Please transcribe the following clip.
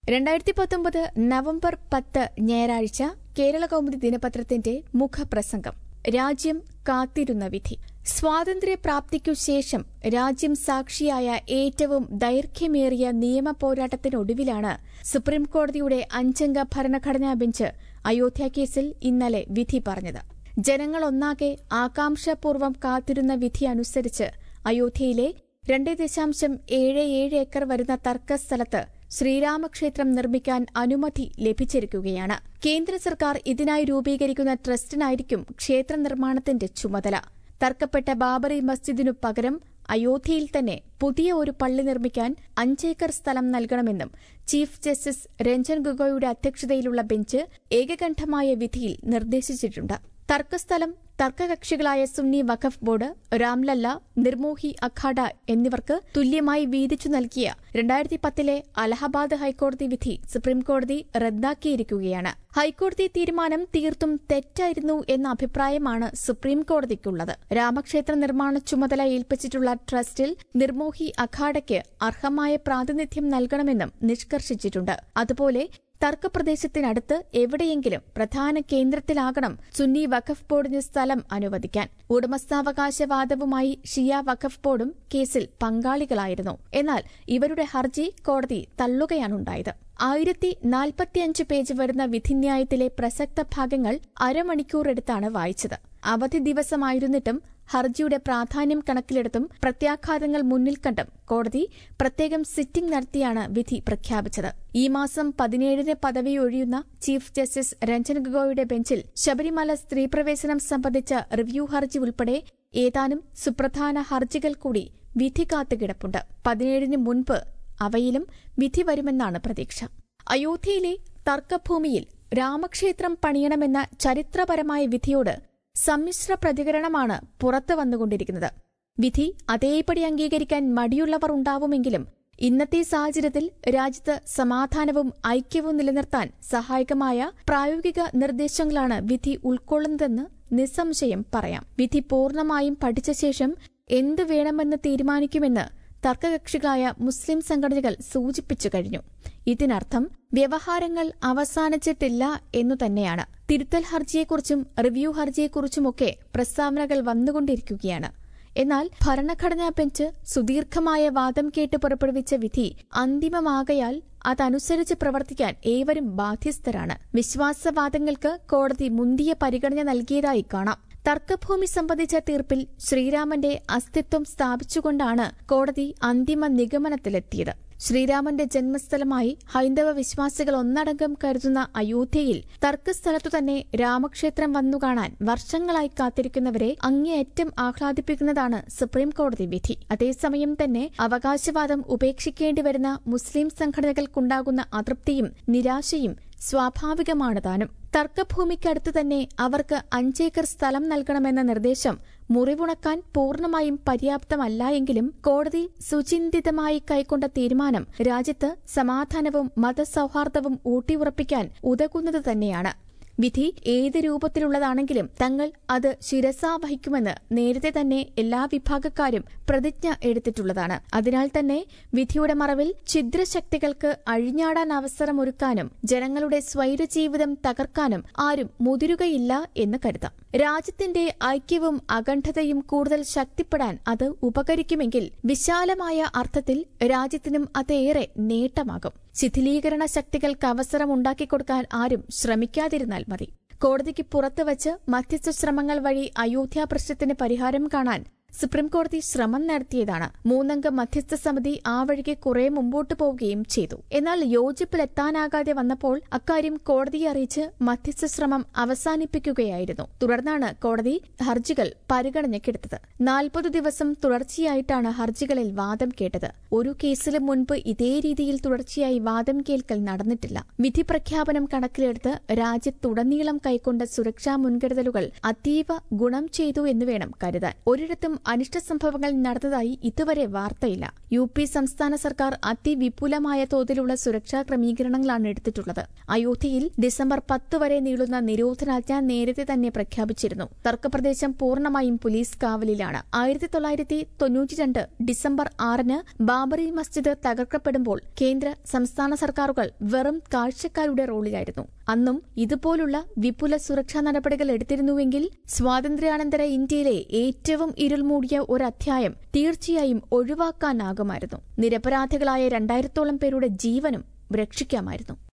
രണ്ടായിരത്തി പത്തൊമ്പത് നവംബർ പത്ത് ഞായറാഴ്ച കേരള കൗമുദി ദിനപത്രത്തിന്റെ മുഖപ്രസംഗം രാജ്യം കാത്തിരുന്ന വിധി സ്വാതന്ത്ര്യപ്രാപ്തിക്കു ശേഷം രാജ്യം സാക്ഷിയായ ഏറ്റവും ദൈർഘ്യമേറിയ നിയമ പോരാട്ടത്തിനൊടുവിലാണ് സുപ്രീംകോടതിയുടെ അഞ്ചംഗ ഭരണഘടനാ ബെഞ്ച് അയോധ്യ കേസിൽ ഇന്നലെ വിധി പറഞ്ഞത് ജനങ്ങളൊന്നാകെ ആകാംക്ഷാപൂർവ്വം കാത്തിരുന്ന വിധി അനുസരിച്ച് അയോധ്യയിലെ രണ്ട് ദശാംശം ഏഴ് ഏഴ് ഏക്കർ വരുന്ന തർക്കസ്ഥലത്ത് ശ്രീരാമക്ഷേത്രം നിർമ്മിക്കാൻ അനുമതി ലഭിച്ചിരിക്കുകയാണ് കേന്ദ്ര സർക്കാർ ഇതിനായി രൂപീകരിക്കുന്ന ട്രസ്റ്റിനായിരിക്കും ക്ഷേത്ര നിർമ്മാണത്തിന്റെ ചുമതല തർക്കപ്പെട്ട ബാബറി മസ്ജിദിനു പകരം അയോധ്യയിൽ തന്നെ പുതിയ ഒരു പള്ളി നിർമ്മിക്കാൻ അഞ്ചേക്കർ സ്ഥലം നൽകണമെന്നും ചീഫ് ജസ്റ്റിസ് രഞ്ജൻ ഗൊഗോയുടെ അധ്യക്ഷതയിലുള്ള ബെഞ്ച് ഏകകണ്ഠമായ വിധിയിൽ നിർദ്ദേശിച്ചിട്ടുണ്ട് തർക്കസ്ഥലം തർക്കകക്ഷികളായ സുന്നി വഖഫ് ബോർഡ് രാംലല്ല നിർമോഹി അഖാഡ എന്നിവർക്ക് തുല്യമായി വീതിച്ചു നൽകിയ രണ്ടായിരത്തി പത്തിലെ അലഹബാദ് ഹൈക്കോടതി വിധി സുപ്രീംകോടതി റദ്ദാക്കിയിരിക്കുകയാണ് ഹൈക്കോടതി തീരുമാനം തീർത്തും തെറ്റായിരുന്നു എന്ന അഭിപ്രായമാണ് സുപ്രീംകോടതിക്കുള്ളത് രാമക്ഷേത്ര നിർമ്മാണ ചുമതല ഏൽപ്പിച്ചിട്ടുള്ള ട്രസ്റ്റിൽ നിർമോഹി അഖാഡയ്ക്ക് അർഹമായ പ്രാതിനിധ്യം നൽകണമെന്നും നിഷ്കർഷിച്ചിട്ടുണ്ട് അതുപോലെ തർക്കപ്രദേശത്തിനടുത്ത് എവിടെയെങ്കിലും പ്രധാന കേന്ദ്രത്തിലാകണം സുന്നി വഖഫ് ബോർഡിന് സ്ഥലം അനുവദിക്കാൻ ഉടമസ്ഥാവകാശവാദവുമായി ഷിയ വഖഫ് ബോർഡും കേസിൽ പങ്കാളികളായിരുന്നു എന്നാൽ ഇവരുടെ ഹർജി കോടതി തള്ളുകയാണുണ്ടായത് ആയിരത്തി നാൽപ്പത്തിയഞ്ച് പേജ് വരുന്ന വിധിന്യായത്തിലെ പ്രസക്ത ഭാഗങ്ങൾ അരമണിക്കൂറെടുത്താണ് വായിച്ചത് അവധി ദിവസമായിരുന്നിട്ടും ഹർജിയുടെ പ്രാധാന്യം കണക്കിലെടുത്തും പ്രത്യാഘാതങ്ങൾ മുന്നിൽ കണ്ടും കോടതി പ്രത്യേകം സിറ്റിംഗ് നടത്തിയാണ് വിധി പ്രഖ്യാപിച്ചത് ഈ മാസം പതിനേഴിന് പദവി ഒഴിയുന്ന ചീഫ് ജസ്റ്റിസ് രഞ്ജൻ ഗൊഗോയുടെ ബെഞ്ചിൽ ശബരിമല സ്ത്രീപ്രവേശനം സംബന്ധിച്ച റിവ്യൂ ഹർജി ഉൾപ്പെടെ ഏതാനും സുപ്രധാന ഹർജികൾ കൂടി വിധി കാത്തുകിടപ്പുണ്ട് പതിനേഴിന് മുൻപ് അവയിലും വിധി വരുമെന്നാണ് പ്രതീക്ഷ അയോധ്യയിലെ തർക്കഭൂമിയിൽ രാമക്ഷേത്രം പണിയണമെന്ന ചരിത്രപരമായ വിധിയോട് സമ്മിശ്ര പ്രതികരണമാണ് പുറത്തു വന്നുകൊണ്ടിരിക്കുന്നത് വിധി അതേപടി അംഗീകരിക്കാൻ മടിയുള്ളവർ ഉണ്ടാവുമെങ്കിലും ഇന്നത്തെ സാഹചര്യത്തിൽ രാജ്യത്ത് സമാധാനവും ഐക്യവും നിലനിർത്താൻ സഹായകമായ പ്രായോഗിക നിർദ്ദേശങ്ങളാണ് വിധി ഉൾക്കൊള്ളുന്നതെന്ന് നിസ്സംശയം പറയാം വിധി പൂർണ്ണമായും പഠിച്ച ശേഷം എന്തു വേണമെന്ന് തീരുമാനിക്കുമെന്ന് തർക്കകക്ഷികളായ മുസ്ലിം സംഘടനകൾ സൂചിപ്പിച്ചു കഴിഞ്ഞു ഇതിനർത്ഥം വ്യവഹാരങ്ങൾ അവസാനിച്ചിട്ടില്ല എന്നു തന്നെയാണ് തിരുത്തൽ ഹർജിയെക്കുറിച്ചും റിവ്യൂ ഹർജിയെക്കുറിച്ചുമൊക്കെ പ്രസ്താവനകൾ വന്നുകൊണ്ടിരിക്കുകയാണ് എന്നാൽ ഭരണഘടനാ ബെഞ്ച് സുദീർഘമായ വാദം കേട്ട് പുറപ്പെടുവിച്ച വിധി അന്തിമമാകയാൽ അതനുസരിച്ച് പ്രവർത്തിക്കാൻ ഏവരും ബാധ്യസ്ഥരാണ് വിശ്വാസവാദങ്ങൾക്ക് കോടതി മുന്തിയ പരിഗണന നൽകിയതായി കാണാം തർക്കഭൂമി സംബന്ധിച്ച തീർപ്പിൽ ശ്രീരാമന്റെ അസ്തിത്വം സ്ഥാപിച്ചുകൊണ്ടാണ് കോടതി അന്തിമ നിഗമനത്തിലെത്തിയത് ശ്രീരാമന്റെ ജന്മസ്ഥലമായി ഹൈന്ദവ വിശ്വാസികൾ ഒന്നടങ്കം കരുതുന്ന അയോധ്യയിൽ തർക്കസ്ഥലത്തു തന്നെ രാമക്ഷേത്രം വന്നുകാണാൻ വർഷങ്ങളായി കാത്തിരിക്കുന്നവരെ അങ്ങേയറ്റം ആഹ്ലാദിപ്പിക്കുന്നതാണ് സുപ്രീംകോടതി വിധി അതേസമയം തന്നെ അവകാശവാദം ഉപേക്ഷിക്കേണ്ടി വരുന്ന മുസ്ലിം സംഘടനകൾക്കുണ്ടാകുന്ന അതൃപ്തിയും നിരാശയും സ്വാഭാവികമാണ് താനും തർക്കഭൂമിക്കടുത്ത് തന്നെ അവർക്ക് അഞ്ചേക്കർ സ്ഥലം നൽകണമെന്ന നിർദ്ദേശം മുറിവുണക്കാൻ പൂർണ്ണമായും പര്യാപ്തമല്ല എങ്കിലും കോടതി സുചിന്തിതമായി കൈക്കൊണ്ട തീരുമാനം രാജ്യത്ത് സമാധാനവും മതസൌഹാർദ്ദവും ഊട്ടിയുറപ്പിക്കാൻ ഉതകുന്നത് തന്നെയാണ് വിധി ഏത് രൂപത്തിലുള്ളതാണെങ്കിലും തങ്ങൾ അത് ശിരസാ വഹിക്കുമെന്ന് നേരത്തെ തന്നെ എല്ലാ വിഭാഗക്കാരും പ്രതിജ്ഞ എടുത്തിട്ടുള്ളതാണ് അതിനാൽ തന്നെ വിധിയുടെ മറവിൽ ഛിദ്രശക്തികൾക്ക് അഴിഞ്ഞാടാൻ അവസരമൊരുക്കാനും ജനങ്ങളുടെ സ്വൈരജീവിതം തകർക്കാനും ആരും മുതിരുകയില്ല എന്ന് കരുതാം രാജ്യത്തിന്റെ ഐക്യവും അഖണ്ഡതയും കൂടുതൽ ശക്തിപ്പെടാൻ അത് ഉപകരിക്കുമെങ്കിൽ വിശാലമായ അർത്ഥത്തിൽ രാജ്യത്തിനും അതേറെ നേട്ടമാകും ശിഥിലീകരണ ശക്തികൾക്ക് അവസരം ഉണ്ടാക്കിക്കൊടുക്കാൻ ആരും ശ്രമിക്കാതിരുന്നാൽ മതി കോടതിക്ക് പുറത്തുവച്ച് മധ്യസ്ഥ ശ്രമങ്ങൾ വഴി അയോധ്യ പ്രശ്നത്തിന് പരിഹാരം കാണാൻ സുപ്രീംകോടതി ശ്രമം നടത്തിയതാണ് മൂന്നംഗ മധ്യസ്ഥ സമിതി ആ വഴിക്ക് കുറെ മുമ്പോട്ട് പോവുകയും ചെയ്തു എന്നാൽ യോജിപ്പിലെത്താനാകാതെ വന്നപ്പോൾ അക്കാര്യം കോടതിയെ അറിയിച്ച് മധ്യസ്ഥ ശ്രമം അവസാനിപ്പിക്കുകയായിരുന്നു തുടർന്നാണ് കോടതി ഹർജികൾ പരിഗണനയ്ക്കെടുത്തത് നാൽപ്പത് ദിവസം തുടർച്ചയായിട്ടാണ് ഹർജികളിൽ വാദം കേട്ടത് ഒരു കേസിലും മുൻപ് ഇതേ രീതിയിൽ തുടർച്ചയായി വാദം കേൾക്കൽ നടന്നിട്ടില്ല വിധി പ്രഖ്യാപനം കണക്കിലെടുത്ത് രാജ്യത്തുടനീളം കൈക്കൊണ്ട സുരക്ഷാ മുൻകരുതലുകൾ അതീവ ഗുണം ചെയ്തു എന്ന് വേണം കരുതാൻ ഒരിടത്തും അനിഷ്ട സംഭവങ്ങൾ നടന്നതായി ഇതുവരെ വാർത്തയില്ല യു പി സംസ്ഥാന സർക്കാർ അതിവിപുലമായ തോതിലുള്ള സുരക്ഷാ ക്രമീകരണങ്ങളാണ് എടുത്തിട്ടുള്ളത് അയോധ്യയിൽ ഡിസംബർ പത്ത് വരെ നീളുന്ന നിരോധനാജ്ഞ നേരത്തെ തന്നെ പ്രഖ്യാപിച്ചിരുന്നു തർക്കപ്രദേശം പൂർണ്ണമായും പോലീസ് കാവലിലാണ് ആയിരത്തി തൊള്ളായിരത്തി തൊണ്ണൂറ്റിരണ്ട് ഡിസംബർ ആറിന് ബാബറി മസ്ജിദ് തകർക്കപ്പെടുമ്പോൾ കേന്ദ്ര സംസ്ഥാന സർക്കാരുകൾ വെറും കാഴ്ചക്കാരുടെ റോളിലായിരുന്നു അന്നും ഇതുപോലുള്ള വിപുല സുരക്ഷാ നടപടികൾ എടുത്തിരുന്നുവെങ്കിൽ സ്വാതന്ത്ര്യാനന്തര ഇന്ത്യയിലെ ഏറ്റവും ഇരുൾമൂടിയ ഒരു അധ്യായം തീർച്ചയായും ഒഴിവാക്കാനാകുമായിരുന്നു നിരപരാധികളായ രണ്ടായിരത്തോളം പേരുടെ ജീവനും രക്ഷിക്കാമായിരുന്നു